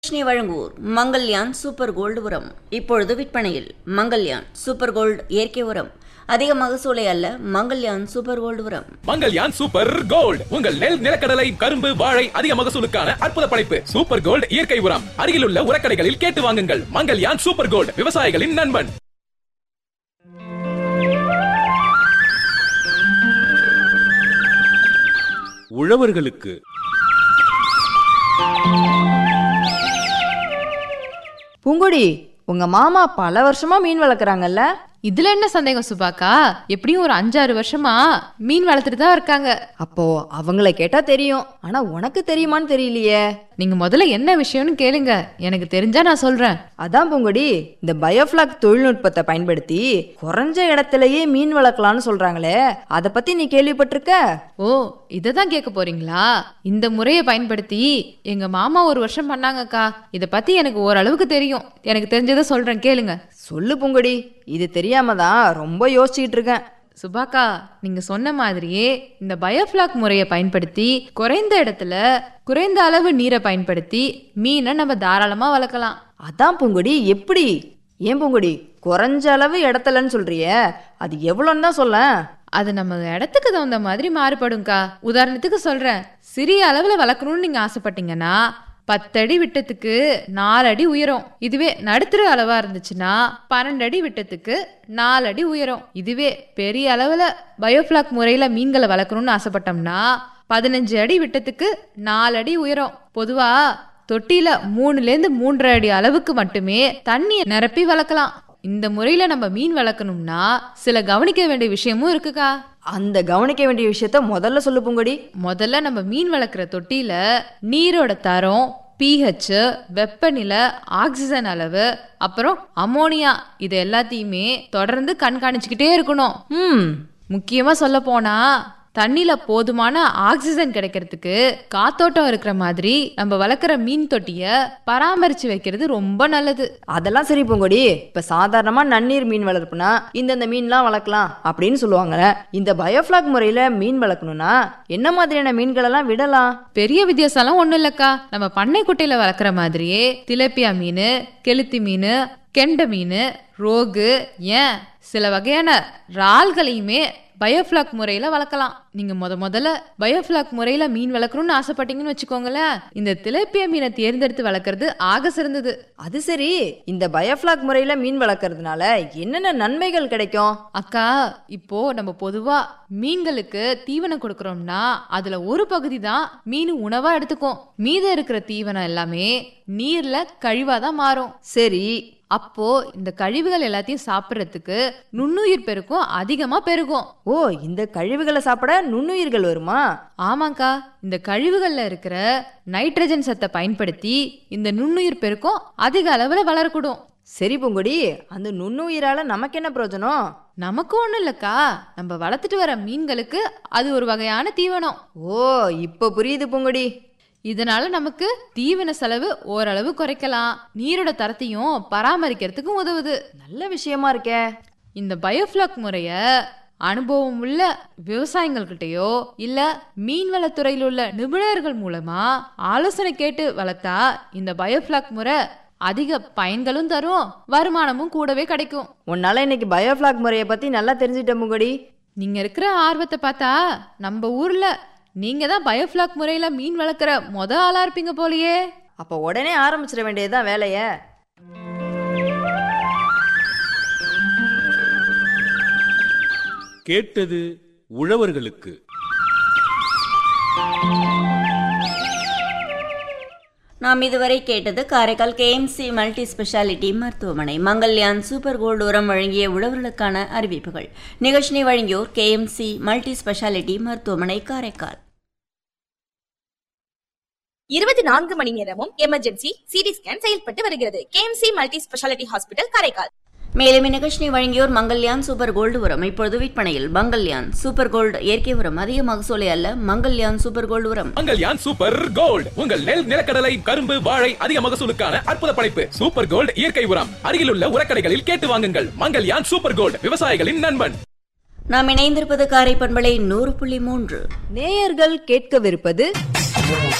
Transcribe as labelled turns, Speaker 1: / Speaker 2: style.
Speaker 1: லட்சுமி வழங்குவோர் Mangalyaan super gold உரம் இப்பொழுது விற்பனையில் மங்கல்யான் சூப்பர் கோல்டு இயற்கை உரம் அதிக மகசூலை அல்ல மங்கல்யான் சூப்பர் கோல்டு உரம்
Speaker 2: மங்கல்யான் சூப்பர் கோல்ட் உங்கள் நெல் நிலக்கடலை கரும்பு வாழை அதிக மகசூலுக்கான அற்புத படைப்பு சூப்பர் கோல்ட் இயற்கை உரம் அருகிலுள்ள உரக்கடைகளில் கேட்டு வாங்குங்கள் மங்கல்யான் சூப்பர் கோல்ட் விவசாயிகளின் நண்பன்
Speaker 3: உழவர்களுக்கு
Speaker 4: பூங்கொடி உங்க மாமா பல வருஷமா மீன் வளர்க்குறாங்கல்ல
Speaker 5: இதுல என்ன சந்தேகம் சுபாக்கா எப்படியும் ஒரு அஞ்சாறு வருஷமா மீன் வளர்த்துட்டு தான் இருக்காங்க
Speaker 4: அப்போ அவங்கள கேட்டா தெரியும் ஆனா உனக்கு தெரியுமான்னு தெரியலையே
Speaker 5: நீங்க முதல்ல என்ன விஷயம்னு கேளுங்க எனக்கு தெரிஞ்சா நான் சொல்றேன்
Speaker 4: அதான் பூங்கொடி இந்த பயோஃபிளாக் தொழில்நுட்பத்தை பயன்படுத்தி குறைஞ்ச இடத்துலயே மீன் வளர்க்கலாம்னு சொல்றாங்களே அதை பத்தி நீ கேள்விப்பட்டிருக்க
Speaker 5: ஓ இதை தான் கேட்க போறீங்களா இந்த முறையை பயன்படுத்தி எங்க மாமா ஒரு வருஷம் பண்ணாங்கக்கா இத பத்தி எனக்கு ஓரளவுக்கு தெரியும் எனக்கு தெரிஞ்சதை சொல்றேன் கேளுங்க
Speaker 4: சொல்லு பூங்கொடி இது தெரியாம தான் ரொம்ப யோசிச்சுக்கிட்டு இருக்கேன்
Speaker 5: சுபாக்கா நீங்க சொன்ன மாதிரியே இந்த பயோஃபிளாக் முறையை பயன்படுத்தி குறைந்த இடத்துல குறைந்த அளவு நீரை பயன்படுத்தி மீனை நம்ம தாராளமா வளர்க்கலாம்
Speaker 4: அதான் பூங்கொடி எப்படி ஏன் பூங்கொடி குறைஞ்ச அளவு இடத்துலன்னு சொல்றியே அது எவ்வளோன்னு தான் சொல்லேன்
Speaker 5: அது நம்ம இடத்துக்கு தகுந்த மாதிரி மாறுபடும்க்கா உதாரணத்துக்கு சொல்றேன் சிறிய அளவுல வளர்க்கணும்னு நீங்க ஆசைப்பட்டீங்கன்னா பத்தடி விட்டத்துக்கு நாலு அடி உயரம் இதுவே நடுத்தர அளவா இருந்துச்சுன்னா பன்னெண்டு அடி விட்டத்துக்கு நாலு அடி உயரம் இதுவே பெரிய அளவுல பயோஃபிளாக் முறையில மீன்களை வளர்க்கணும்னு ஆசைப்பட்டோம்னா பதினஞ்சு அடி விட்டத்துக்கு நாலு அடி உயரம் பொதுவா தொட்டியில மூணுலேருந்து மூன்றரை அடி அளவுக்கு மட்டுமே தண்ணியை நிரப்பி வளர்க்கலாம் இந்த முறையில நம்ம மீன் வளர்க்கணும்னா சில கவனிக்க வேண்டிய விஷயமும் இருக்குக்கா
Speaker 4: அந்த கவனிக்க வேண்டிய விஷயத்த முதல்ல சொல்லு பூங்கொடி
Speaker 5: முதல்ல நம்ம மீன் வளர்க்குற தொட்டியில நீரோட தரம் pH வெப்பநிலை ஆக்சிஜன் அளவு அப்புறம் அமோனியா இது எல்லாத்தையுமே தொடர்ந்து கண்காணிச்சுக்கிட்டே இருக்கணும்
Speaker 4: ம்
Speaker 5: முக்கியமா சொல்ல போனா தண்ணியில போதுமான ஆக்சிஜன் கிடைக்கிறதுக்கு காத்தோட்டம் இருக்கிற மாதிரி நம்ம வளர்க்குற மீன் தொட்டிய பராமரிச்சு வைக்கிறது ரொம்ப நல்லது
Speaker 4: அதெல்லாம் சரி பூங்கொடி இப்ப சாதாரணமா நன்னீர் மீன் வளர்ப்புனா இந்தந்த மீன்லாம் வளர்க்கலாம் அப்படின்னு சொல்லுவாங்க இந்த பயோஃபிளாக் முறையில மீன் வளர்க்கணும்னா என்ன மாதிரியான மீன்கள் எல்லாம் விடலாம்
Speaker 5: பெரிய வித்தியாசம்லாம் ஒண்ணும் இல்லக்கா நம்ம பண்ணை குட்டையில வளர்க்குற மாதிரியே திலேப்பியா மீன் கெளுத்தி மீன் கெண்டை மீன் ரோகு ஏன் சில வகையான இறால்களையுமே பயோஃபிளாக் முறையில வளர்க்கலாம் நீங்க முத முதல்ல பயோஃபிளாக் முறையில மீன் வளர்க்கணும்னு ஆசைப்பட்டீங்கன்னு வச்சுக்கோங்களேன் இந்த திலேப்பியா மீனை தேர்ந்தெடுத்து வளர்க்கறது ஆக சிறந்தது
Speaker 4: அது சரி இந்த பயோஃபிளாக் முறையில மீன் வளர்க்கறதுனால என்னென்ன நன்மைகள் கிடைக்கும்
Speaker 5: அக்கா இப்போ நம்ம பொதுவா மீன்களுக்கு தீவனம் கொடுக்கறோம்னா அதுல ஒரு பகுதி தான் மீன் உணவா எடுத்துக்கும் மீதம் இருக்கிற தீவனம் எல்லாமே நீர்ல கழிவா தான் மாறும்
Speaker 4: சரி
Speaker 5: அப்போ இந்த கழிவுகள் எல்லாத்தையும் சாப்பிட்றதுக்கு நுண்ணுயிர் பெருக்கும் அதிகமா பெருகும்
Speaker 4: ஓ இந்த கழிவுகளை சாப்பிட நுண்ணுயிர்கள் வருமா
Speaker 5: ஆமாக்கா இந்த கழிவுகள்ல இருக்கிற நைட்ரஜன் சத்தை பயன்படுத்தி இந்த நுண்ணுயிர் பெருக்கம் அதிக அளவுல வளரக்கூடும்
Speaker 4: சரி பூங்கொடி அந்த நுண்ணுயிரால நமக்கு என்ன பிரயோஜனம்
Speaker 5: நமக்கு ஒண்ணும் இல்லக்கா நம்ம வளர்த்துட்டு வர மீன்களுக்கு அது ஒரு வகையான தீவனம்
Speaker 4: ஓ இப்ப புரியுது பூங்கொடி
Speaker 5: இதனால நமக்கு தீவன செலவு ஓரளவு குறைக்கலாம் நீரோட தரத்தையும் பராமரிக்கிறதுக்கும் உதவுது
Speaker 4: நல்ல விஷயமா இருக்கே
Speaker 5: இந்த பயோஃபிளாக் முறைய அனுபவம் உள்ள விவசாயிகள்கிட்டயோ இல்ல மீன்வளத்துறையில் உள்ள நிபுணர்கள் மூலமா ஆலோசனை கேட்டு வளர்த்தா இந்த பயோஃபிளாக் முறை அதிக பயன்களும் தரும் வருமானமும் கூடவே கிடைக்கும்
Speaker 4: உன்னால இன்னைக்கு பயோஃபிளாக் முறையை பத்தி நல்லா தெரிஞ்சுட்டேன் பூங்கொடி
Speaker 5: நீங்க இருக்கிற ஆர்வத்தை பார்த்தா நம்ம ஊர்ல நீங்க தான் பயோஃபிளாக் முறையில மீன் வளர்க்குற மொத ஆளா இருப்பீங்க போலயே
Speaker 4: அப்ப உடனே ஆரம்பிச்சிட வேண்டியதுதான் வேலைய
Speaker 3: கேட்டது உழவர்களுக்கு
Speaker 1: நாம் இதுவரை கேட்டது காரைக்கால் கேஎம்சி மல்டி ஸ்பெஷாலிட்டி மருத்துவமனை மங்கல்யான் சூப்பர் கோல்டு உரம் வழங்கிய உழவர்களுக்கான அறிவிப்புகள் நிகழ்ச்சினை வழங்கியோர் கேஎம்சி மல்டி ஸ்பெஷாலிட்டி மருத்துவமனை காரைக்கால்
Speaker 6: இருபத்தி நான்கு மணி நேரமும் எமர்ஜென்சி சிடி ஸ்கேன் செயல்பட்டு வருகிறது KMC multi speciality hospital Karaikal
Speaker 1: மேலும் இந்நிகழ்ச்சினை வழங்கியோர் மங்கல்யான் சூப்பர் கோல்டு உரம் இப்பொழுது விற்பனையில் மங்கல்யான் சூப்பர் கோல்டு இயற்கை உரம் அதிக மகசூலை அல்ல மங்கல்யான் சூப்பர் கோல்டு உரம்
Speaker 2: மங்கல்யான் சூப்பர் கோல்ட் உங்கள் நெல் நிலக்கடலை கரும்பு வாழை அதிக மகசூலுக்கான அற்புத படைப்பு சூப்பர் கோல்ட் இயற்கை உரம் அருகிலுள்ள உரக்கடைகளில் கேட்டு வாங்குங்கள் மங்கல்யான் சூப்பர் கோல்ட் விவசாயிகளின் நண்பன்
Speaker 1: நாம் இணைந்திருப்பது காரை பண்பலை நூறு புள்ளி மூன்று
Speaker 4: நேயர்கள் கேட்கவிருப்பது